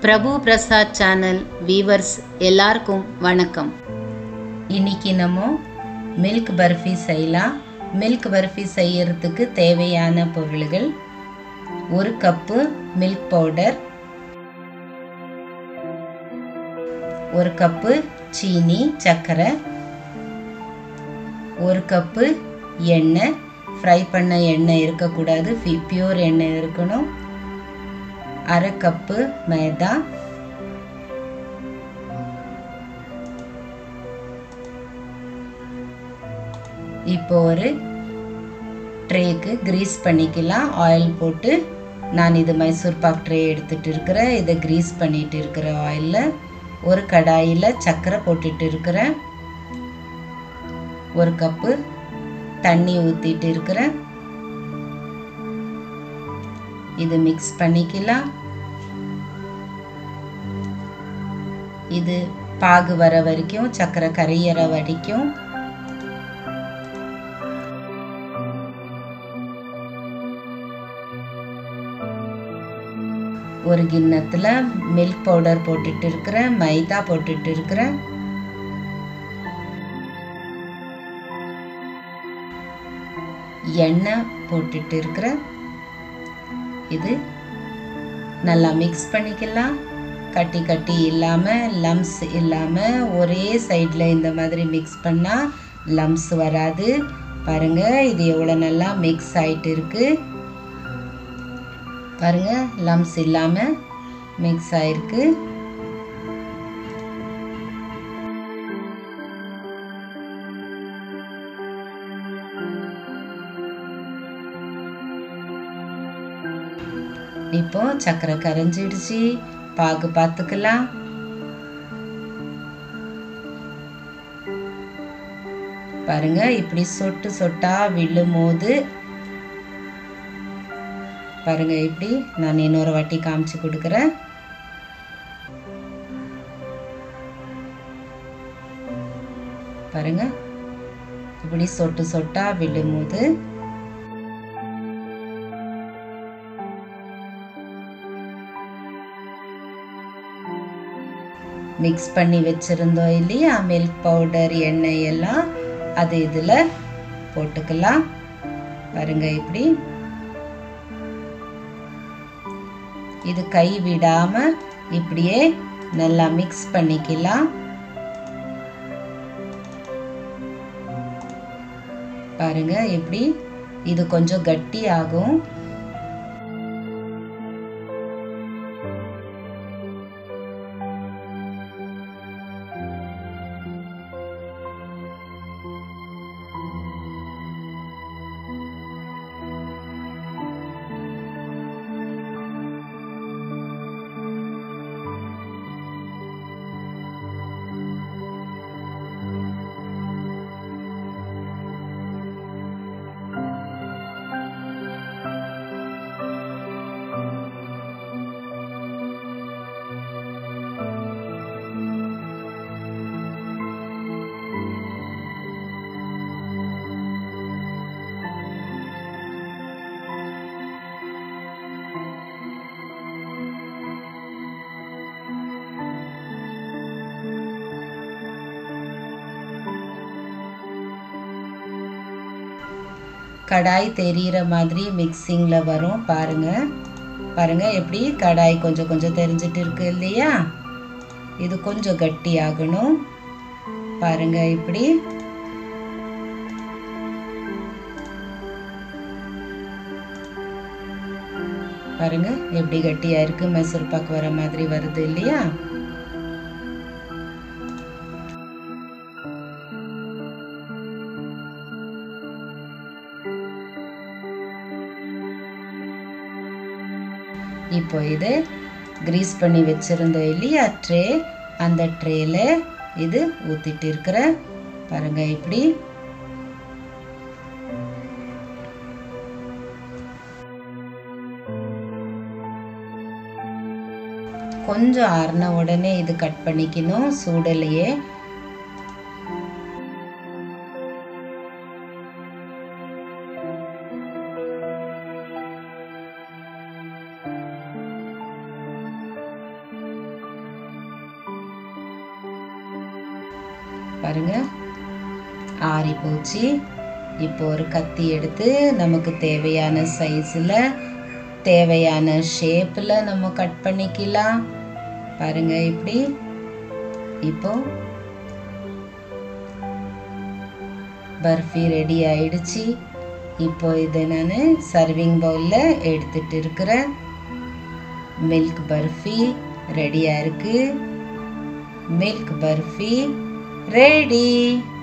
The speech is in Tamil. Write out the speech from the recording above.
பிரபு பிரசாத் சேனல் வீவர்ஸ் எல்லாருக்கும் வணக்கம் இன்னைக்கு நம்ம மில்க் பர்ஃபி செய்யலாம் மில்க் பர்ஃபி செய்யறதுக்கு தேவையான பொருள்கள் ஒரு கப்பு மில்க் பவுடர் ஒரு கப்பு சீனி சர்க்கரை ஒரு கப்பு எண்ணெய் ஃப்ரை பண்ண எண்ணெய் இருக்கக்கூடாது பியூர் எண்ணெய் இருக்கணும் அரை கப்பு மைதா இப்போ ஒரு ட்ரேக்கு கிரீஸ் பண்ணிக்கலாம் ஆயில் போட்டு நான் இது மைசூர் பாக் ட்ரே எடுத்துட்டு இருக்கிறேன் இதை கிரீஸ் பண்ணிட்டு இருக்கிற ஆயிலில் ஒரு கடாயில் சர்க்கரை போட்டுட்டு இருக்கிறேன் ஒரு கப்பு தண்ணி ஊற்றிட்டு இருக்கிறேன் இது மிக்ஸ் பண்ணிக்கலாம் இது பாகு வர வரைக்கும் சக்கரை கரையிற வரைக்கும் ஒரு கிண்ணத்தில் மில்க் பவுடர் போட்டுட்டு இருக்கிறேன் மைதா போட்டுட்டு இருக்கிறேன் எண்ணெய் போட்டுட்டு இருக்கிறேன் இது நல்லா மிக்ஸ் பண்ணிக்கலாம் கட்டி கட்டி இல்லாமல் லம்ஸ் இல்லாமல் ஒரே சைடில் இந்த மாதிரி மிக்ஸ் பண்ணால் லம்ஸ் வராது பாருங்கள் இது எவ்வளோ நல்லா மிக்ஸ் ஆகிட்டு இருக்கு பாருங்கள் லம்ஸ் இல்லாமல் மிக்ஸ் ஆகிருக்கு இப்போ சக்கரை கரைஞ்சிடுச்சு பாகு பார்த்துக்கலாம் பாருங்க இப்படி சொட்டு சொட்டா விழும் போது பாருங்க இப்படி நான் இன்னொரு வாட்டி காமிச்சு கொடுக்குறேன் பாருங்க இப்படி சொட்டு சொட்டா விழும் போது மிக்ஸ் பண்ணி வச்சுருந்தோம் இல்லையா மில்க் பவுடர் எண்ணெய் எல்லாம் அது இதில் போட்டுக்கலாம் பாருங்க இப்படி இது கை விடாம இப்படியே நல்லா மிக்ஸ் பண்ணிக்கலாம் பாருங்க இப்படி இது கொஞ்சம் கட்டி ஆகும் கடாய் தெரிகிற மாதிரி மிக்சிங்கில் வரும் பாருங்க பாருங்க எப்படி கடாய் கொஞ்சம் கொஞ்சம் தெரிஞ்சிட்டு இருக்கு இல்லையா இது கொஞ்சம் கட்டி ஆகணும் பாருங்க இப்படி பாருங்க எப்படி கட்டியா இருக்கு மைசூர் பாக்கு வர மாதிரி வருது இல்லையா இப்போ இது கிரீஸ் பண்ணி வச்சுருந்தோம் இல்லையா ட்ரே அந்த ட்ரேல இது ஊற்றிட்டு இருக்கிற பாருங்க இப்படி கொஞ்சம் ஆறின உடனே இது கட் பண்ணிக்கணும் சூடலையே பாருங்க ஆறி போச்சு இப்போ ஒரு கத்தி எடுத்து நமக்கு தேவையான சைஸில் தேவையான ஷேப்பில் நம்ம கட் பண்ணிக்கலாம் பாருங்க இப்படி இப்போ பர்ஃபி ரெடி ஆயிடுச்சு இப்போ இதை நான் சர்விங் பவுலில் எடுத்துட்டு இருக்கிறேன் மில்க் பர்ஃபி ரெடியாக இருக்கு மில்க் பர்ஃபி ரெடி